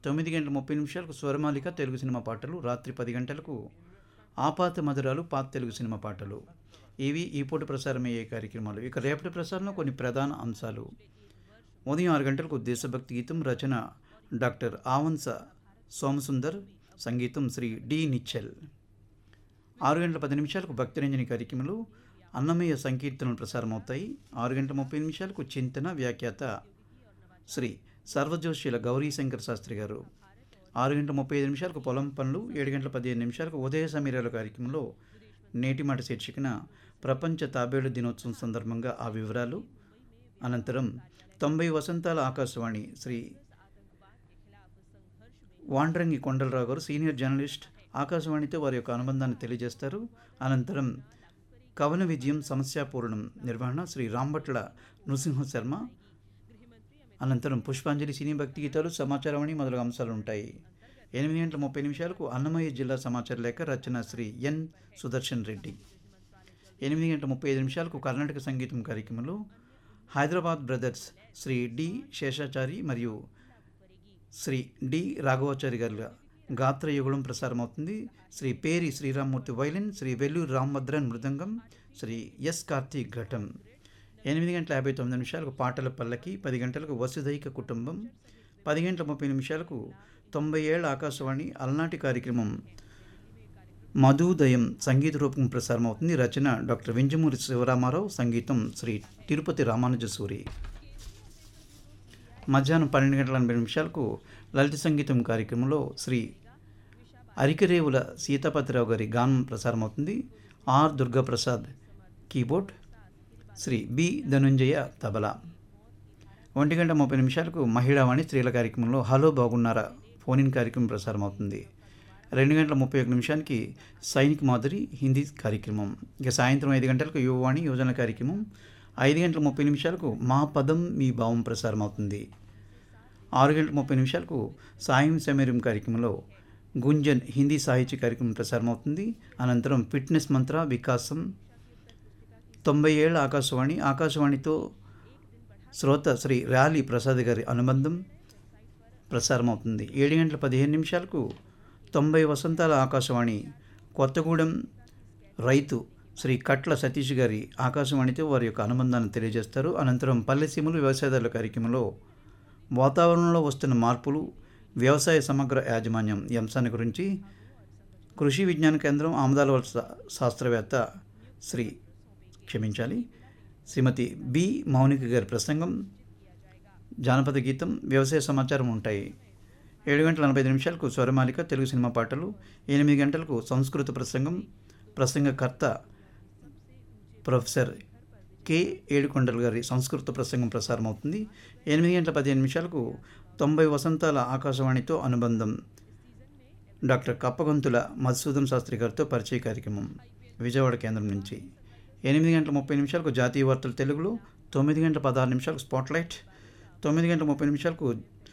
తొమ్మిది గంటల ముప్పై నిమిషాలకు స్వరమాలిక తెలుగు సినిమా పాటలు రాత్రి పది గంటలకు ఆపాత మధురాలు పాత తెలుగు సినిమా పాటలు ఇవి ఈ పూట ప్రసారమయ్యే కార్యక్రమాలు ఇక రేపటి ప్రసారంలో కొన్ని ప్రధాన అంశాలు ఉదయం ఆరు గంటలకు దేశభక్తి గీతం రచన డాక్టర్ ఆవంస సోమసుందర్ సంగీతం శ్రీ డి నిచ్చల్ ఆరు గంటల పది నిమిషాలకు భక్తిరంజని కార్యక్రమాలు అన్నమయ్య సంకీర్తనలు ప్రసారమవుతాయి ఆరు గంటల ముప్పై నిమిషాలకు చింతన వ్యాఖ్యాత శ్రీ సర్వజోషిల గౌరీశంకర్ శాస్త్రి గారు ఆరు గంటల ముప్పై ఐదు నిమిషాలకు పొలం పనులు ఏడు గంటల పదిహేను నిమిషాలకు ఉదయ సమీరాల కార్యక్రమంలో నేటి మాట శీర్షికన ప్రపంచ తాబేళ్ల దినోత్సవం సందర్భంగా ఆ వివరాలు అనంతరం తొంభై వసంతాల ఆకాశవాణి శ్రీ వాండ్రంగి కొండలరావు గారు సీనియర్ జర్నలిస్ట్ ఆకాశవాణితో వారి యొక్క అనుబంధాన్ని తెలియజేస్తారు అనంతరం కవన విజయం సమస్యాపూర్ణం నిర్వహణ శ్రీ రాంభట్ల నృసింహ శర్మ అనంతరం పుష్పాంజలి సినీ భక్తి గీతాలు సమాచారమని మొదలగు అంశాలు ఉంటాయి ఎనిమిది గంటల ముప్పై నిమిషాలకు అన్నమయ్య జిల్లా సమాచార లేఖ రచన శ్రీ ఎన్ సుదర్శన్ రెడ్డి ఎనిమిది గంటల ముప్పై ఐదు నిమిషాలకు కర్ణాటక సంగీతం కార్యక్రమంలో హైదరాబాద్ బ్రదర్స్ శ్రీ డి శేషాచారి మరియు శ్రీ డి రాఘవాచారి గారి గాత్రయుగళం ప్రసారమవుతుంది శ్రీ పేరి శ్రీరామ్మూర్తి వైలిన్ శ్రీ వెల్లూరు రామభద్రన్ మృదంగం శ్రీ ఎస్ కార్తీక్ ఘటం ఎనిమిది గంటల యాభై తొమ్మిది నిమిషాలకు పాటల పల్లకి పది గంటలకు వసుధైక కుటుంబం పది గంటల ముప్పై నిమిషాలకు తొంభై ఏళ్ళ ఆకాశవాణి అలనాటి కార్యక్రమం మధుదయం సంగీత రూపం ప్రసారం అవుతుంది రచన డాక్టర్ వింజమూరి శివరామారావు సంగీతం శ్రీ తిరుపతి రామానుజసూరి మధ్యాహ్నం పన్నెండు గంటల ఎనభై నిమిషాలకు లలిత సంగీతం కార్యక్రమంలో శ్రీ అరికరేవుల సీతాపతిరావు గారి గానం ప్రసారమవుతుంది R Durgaprasad keyboard Shri B Dhanunjaya tabla ఒంటి గంట ముప్పై నిమిషాలకు మహిళావాణి స్త్రీల కార్యక్రమంలో హలో బాగున్నారా ఫోన్ ఇన్ కార్యక్రమం ప్రసారమవుతుంది రెండు గంటల ముప్పై ఒక నిమిషానికి సైనిక్ మాధురి హిందీ కార్యక్రమం ఇక సాయంత్రం ఐదు గంటలకు యువవాణి యువజన కార్యక్రమం ఐదు గంటల ముప్పై నిమిషాలకు మా పదం మీ భావం ప్రసారం అవుతుంది ఆరు గంటల ముప్పై నిమిషాలకు సాయం సమీరం కార్యక్రమంలో గుంజన్ హిందీ సాహిత్య కార్యక్రమం ప్రసారం అవుతుంది అనంతరం ఫిట్నెస్ మంత్ర వికాసం తొంభై ఏళ్ళ ఆకాశవాణి ఆకాశవాణితో శ్రోత శ్రీ ర్యాలీ ప్రసాద్ గారి అనుబంధం ప్రసారం అవుతుంది ఏడు గంటల పదిహేను నిమిషాలకు తొంభై వసంతాల ఆకాశవాణి కొత్తగూడెం రైతు శ్రీ కట్ల సతీష్ గారి ఆకాశవాణితో వారి యొక్క అనుబంధాన్ని తెలియజేస్తారు అనంతరం పల్లెసీములు వ్యవసాయదారుల కార్యక్రమంలో వాతావరణంలో వస్తున్న మార్పులు వ్యవసాయ సమగ్ర యాజమాన్యం ఈ అంశాన్ని గురించి కృషి విజ్ఞాన కేంద్రం ఆమదాల వలస శాస్త్రవేత్త శ్రీ క్షమించాలి శ్రీమతి బి మౌనిక గారి ప్రసంగం జానపద గీతం వ్యవసాయ సమాచారం ఉంటాయి ఏడు గంటల నలభై ఐదు నిమిషాలకు స్వరమాలిక తెలుగు సినిమా పాటలు ఎనిమిది గంటలకు సంస్కృత ప్రసంగం ప్రసంగకర్త ప్రొఫెసర్ కె ఏడుకొండలు గారి సంస్కృత ప్రసంగం ప్రసారం అవుతుంది ఎనిమిది గంటల పదిహేను నిమిషాలకు తొంభై వసంతాల ఆకాశవాణితో అనుబంధం డాక్టర్ కప్పగొంతుల మధుసూదన్ శాస్త్రి గారితో పరిచయ కార్యక్రమం విజయవాడ కేంద్రం నుంచి ఎనిమిది గంటల ముప్పై నిమిషాలకు జాతీయ వార్తలు తెలుగులో తొమ్మిది గంటల పదహారు నిమిషాలకు స్పాట్లైట్ తొమ్మిది గంటల ముప్పై నిమిషాలకు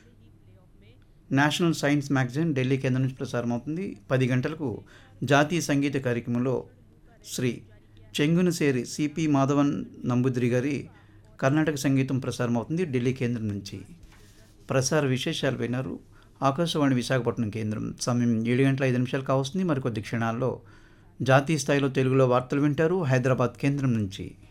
నేషనల్ సైన్స్ మ్యాగజైన్ ఢిల్లీ కేంద్రం నుంచి ప్రసారం అవుతుంది పది గంటలకు జాతీయ సంగీత కార్యక్రమంలో శ్రీ చెంగునసేరి సిపి మాధవన్ నంబుద్రి గారి కర్ణాటక సంగీతం ప్రసారం అవుతుంది ఢిల్లీ కేంద్రం నుంచి ప్రసార విశేషాలు విన్నారు ఆకాశవాణి విశాఖపట్నం కేంద్రం సమయం ఏడు గంటల ఐదు నిమిషాలు కావస్తుంది మరికొద్ది క్షణాల్లో జాతీయ స్థాయిలో తెలుగులో వార్తలు వింటారు హైదరాబాద్ కేంద్రం నుంచి